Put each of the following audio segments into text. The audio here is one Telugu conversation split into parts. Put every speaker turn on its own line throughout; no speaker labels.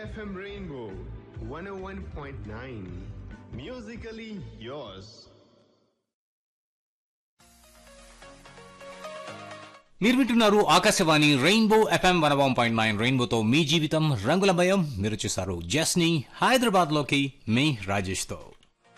FM Rainbow 101.9. Musically yours.
మీరు వింటున్నారు Akashvani rainbow FM one one point nine రెయిన్బోతో మీ జీవితం రంగులమయం మీరు చూసారు జస్ని హైదరాబాద్ లోకి మీ రాజేష్ తో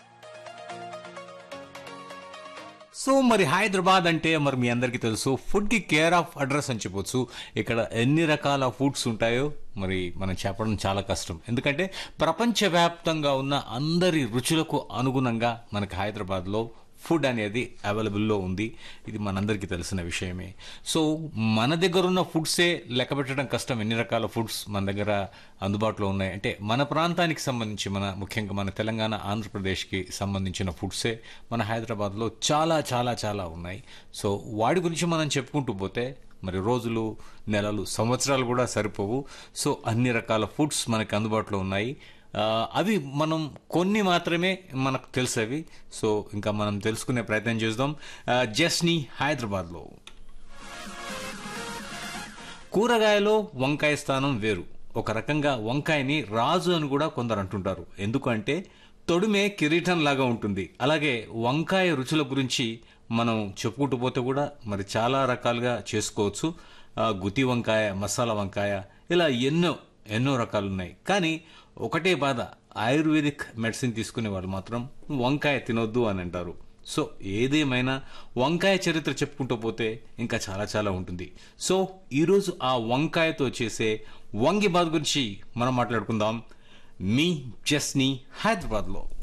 సో మరి హైదరాబాద్ అంటే మరి మీ అందరికీ తెలుసు ఫుడ్ కి కేర్ ఆఫ్ అడ్రస్ అని చెప్పొచ్చు ఇక్కడ ఎన్ని రకాల ఫుడ్స్ ఉంటాయో మరి మనం చెప్పడం చాలా కష్టం ఎందుకంటే ప్రపంచవ్యాప్తంగా ఉన్న అందరి రుచులకు అనుగుణంగా మనకి హైదరాబాద్లో ఫుడ్ అనేది అవైలబుల్లో ఉంది ఇది మనందరికీ తెలిసిన విషయమే సో మన దగ్గర ఉన్న ఫుడ్సే లెక్క పెట్టడం కష్టం ఎన్ని రకాల ఫుడ్స్ మన దగ్గర అందుబాటులో ఉన్నాయి అంటే మన ప్రాంతానికి సంబంధించి మన ముఖ్యంగా మన తెలంగాణ ఆంధ్రప్రదేశ్కి సంబంధించిన ఫుడ్సే మన హైదరాబాద్లో చాలా చాలా చాలా ఉన్నాయి సో వాడి గురించి మనం చెప్పుకుంటూ పోతే మరి రోజులు నెలలు సంవత్సరాలు కూడా సరిపోవు సో అన్ని రకాల ఫుడ్స్ మనకి అందుబాటులో ఉన్నాయి ఆ, అవి మనం కొన్ని మాత్రమే మనకు తెలుసవి సో ఇంకా మనం తెలుసుకునే ప్రయత్నం చేద్దాం ఆ, జస్ని హైదరాబాద్లో కూరగాయలో వంకాయ స్థానం వేరు ఒక రకంగా వంకాయని రాజు అని కూడా కొందరు అంటుంటారు ఎందుకంటే తొడిమే కిరీటం లాగా ఉంటుంది అలాగే వంకాయ రుచుల గురించి మనం చెప్పుకుంటూ పోతే కూడా మరి చాలా రకాలుగా చేసుకోవచ్చు ఆ, గుత్తి వంకాయ మసాలా వంకాయ ఇలా ఎన్నో ఎన్నో రకాలు ఉన్నాయి కానీ ఒకటే బాధ ఆయుర్వేదిక్ మెడిసిన్ తీసుకునే వాళ్ళు మాత్రం వంకాయ తినొద్దు అని అంటారు సో ఏదేమైనా వంకాయ చరిత్ర చెప్పుకుంటూ పోతే ఇంకా చాలా చాలా ఉంటుంది సో ఈరోజు ఆ వంకాయతో చేసే వంగి బాద్ గురించి మనం మాట్లాడుకుందాం మీ జస్ని హైదరాబాద్లో